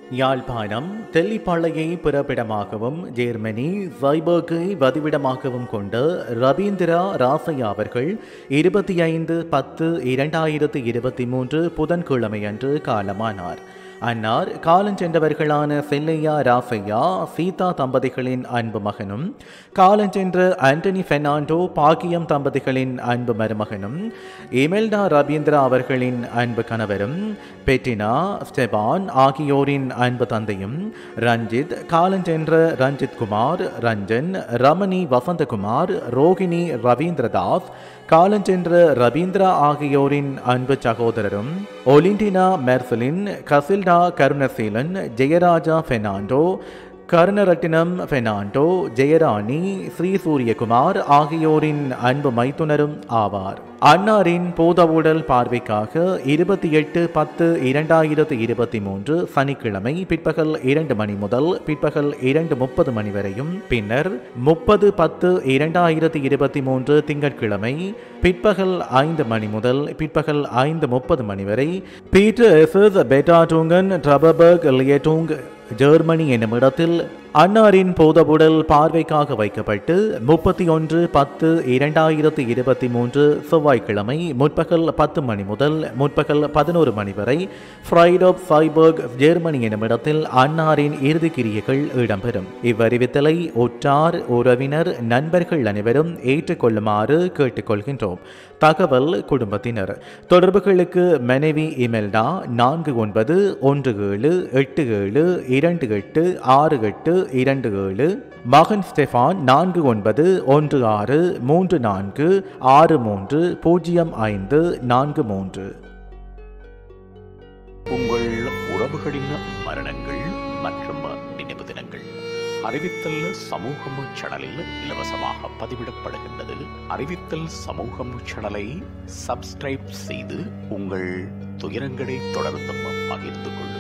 Yazhpanam தெல்லிப்பாளையை பிறப்பிடமாகவும் Germany வைபர்கை வதிவிடமாகவும் கொண்ட ரவீந்திரா ராசையா அவர்கள் இருபத்தி ஐந்து பத்து இரண்டாயிரத்தி இருபத்தி மூன்று புதன்கிழமையன்று காலமானார் அன்னார் காலஞ்சென்றவர்களான செல்லையா ராசையா சீதா தம்பதிகளின் அன்பு மகனும் காலஞ்சென்ற ஆண்டனி பெர்னாண்டோ பாக்கியம் தம்பதிகளின் அன்பு மருமகனும் இமெல்டா ரவீந்திரா அவர்களின் அன்பு கணவரும் பெட்டினா ஸ்டெபான் ஆகியோரின் அன்பு தந்தையும் ரஞ்சித் காலஞ்சென்ற ரஞ்சித் குமார் ரஞ்சன் ரமணி வசந்தகுமார் ரோகிணி ரவீந்திரதாஸ் காலஞ்சென்ற ரவீந்திரா ஆகியோரின் அன்பு சகோதரரும் ஒலிண்டினா மெர்சலின் கசில்டா கருணசீலன் ஜெயராஜா பெர்னாண்டோ கருணரட்டினம் பெர்னாண்டோ ஜெயராணி ஸ்ரீ சூரியகுமார் ஆகியோரின் அன்பு மைத்துனரும் ஆவார் அன்னாரின் பூதவுடல் பார்வைக்காக இருபத்தி எட்டு பத்து இரண்டாயிரத்து இருபத்தி மூன்று சனிக்கிழமை பிற்பகல் இரண்டு மணி முதல் பிற்பகல் இரண்டு முப்பது மணி வரையும் பின்னர் முப்பது பத்து இரண்டாயிரத்து இருபத்தி மூன்று திங்கட்கிழமை பிற்பகல் ஐந்து மணி முதல் பிற்பகல் ஐந்து முப்பது மணி வரை பீட்டர் எசஸ் பெட்டாடூங்கன் ட்ரபபர்க் லியட்டூங் ஜெர்மனி என்னும் இடத்தில் அன்னாரின் போதவுடல் பார்வைக்காக வைக்கப்பட்டு முப்பத்தி ஒன்று பத்து இரண்டாயிரத்தி இருபத்தி மூன்று செவ்வாய்க்கிழமை முற்பகல் பத்து மணி முதல் முற்பகல் பதினோரு மணி வரை ஃப்ரைடோப் ஃபைபர்க் ஜெர்மனி என்னும் இடத்தில் அன்னாரின் இறுதி கிரியைகள் இடம்பெறும் இவ்வறிவித்தலை ஒற்றார் உறவினர் நண்பர்கள் அனைவரும் ஏற்றுக்கொள்ளுமாறு கேட்டுக்கொள்கின்றோம் தகவல் குடும்பத்தினர் தொடர்புகளுக்கு மனைவி இமெல்டா நான்கு ஒன்பது ஒன்று ஏழு எட்டு ஏழு இரண்டு எட்டு ஆறு எட்டு இரண்டு ஏழு மகன் ஸ்டெஃபான் நான்கு ஒன்பது ஒன்று ஆறு மூன்று நான்கு ஆறு மூன்று பூஜ்ஜியம் ஐந்து நான்கு மூன்று உங்கள் உறவுகளின் மரணங்கள் மற்றும் நினைவு தினங்கள் அறிவித்தல் சமூகம் சேனலில் இலவசமாக பதிவிடப்படுகின்றது அறிவித்தல் சமூகம் சேனலை சப்ஸ்கிரைப் செய்து உங்கள் துயரங்களை தொடர்ந்தும் பகிர்ந்து கொள்ளுங்கள்